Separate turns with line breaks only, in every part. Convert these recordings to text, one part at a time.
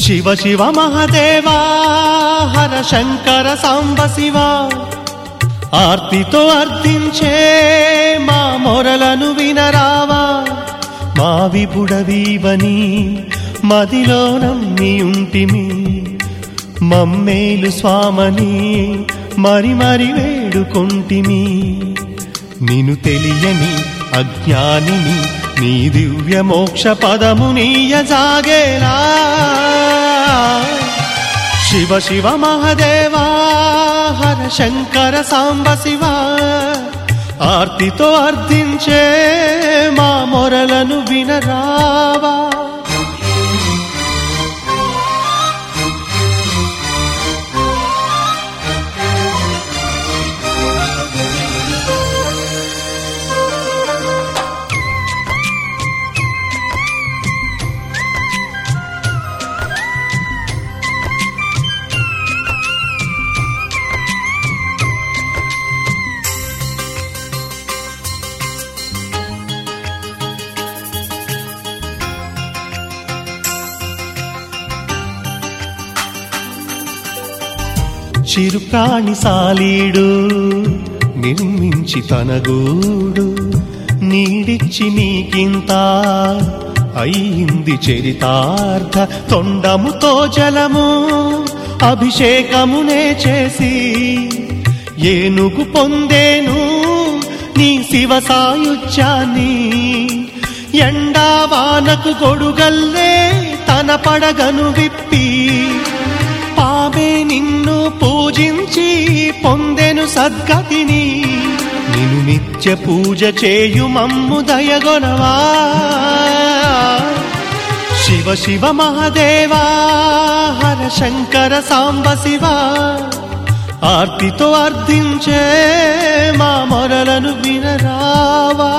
శివ శివ మహదేవా హర శంకర సాంబ శివ ఆర్తితో అర్థించే మా మొరలను వినరావా మా విపుడవీవని మదిలో నమ్మి ఉంటిమి మమ్మేలు స్వామని మరి మరి వేడుకొంటిమి నిను తెలియని అజ్ఞానిని నీ దివ్య మోక్ష పదము నీయజాగేలా శివ శివ మహదేవా హర శంకర సాంబ శివ ఆర్తితో అర్థించే మా మొరలను వినరావా చిరు ప్రాణి సాలీడు నిర్మించి తన గూడు నీడిచ్చి నీకింత అయింది చరితార్థ తొండముతో జలము అభిషేకమునే చేసి ఏనుగు పొందేను నీ శివ సాయుధ్యాన్ని ఎండావానకు గొడుగల్లే తన పడగను విప్పి పామే నిన్ను పూజించి పొందెను సద్గతిని నిన్ను నిత్య పూజ చేయు మమ్ము దయగొనవా శివ శివ మహదేవా హర శంకర సాంబ శివ ఆర్తితో అర్థించే మా మొరలను వినరావా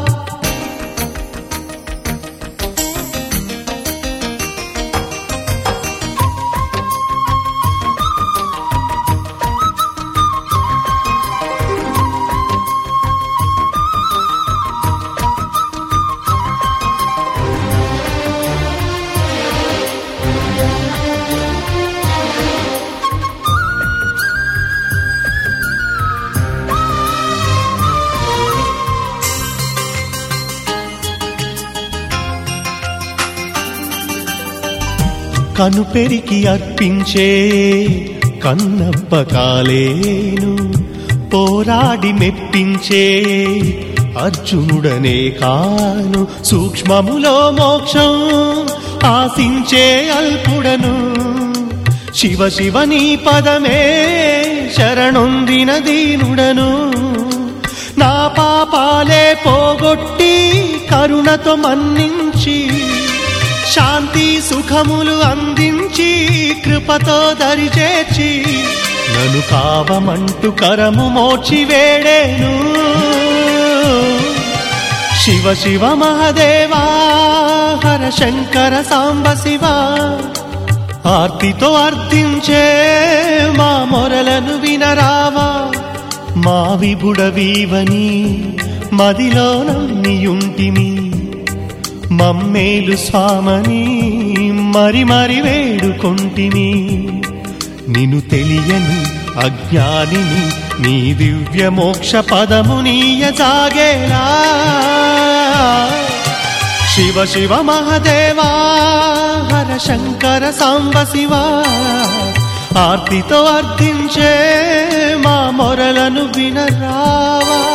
కను పెరికి అర్పించే కన్నప్ప కాలేను పోరాడి మెప్పించే అర్జునుడనే కాను సూక్ష్మములో మోక్షం ఆశించే అల్పుడను శివ శివ నీ పదమే శరణొందిన దీనుడను నా పాపాలే పోగొట్టి కరుణతో మన్నించి శాంతి సుఖములు అందించి కృపతో దరిచేర్చి నన్ను కావమంటూ కరము మోచి వేడేను శివ శివ మహదేవా హర శంకర సాంబ శివ ఆర్తితో అర్థించే మా మొరలను వినరావా మా విబుడవీవని మదిలో నమ్మియుంటిమి మమ్మేలు స్వామని మరి మరి వేడుకొంటిమి నిను తెలియని అజ్ఞానిని నీ దివ్య మోక్ష పదము నీయజాగేలా శివ శివ మహదేవా హర శంకర సాంబ శివ ఆర్తితో అర్థించే మా మొరలను వినరావా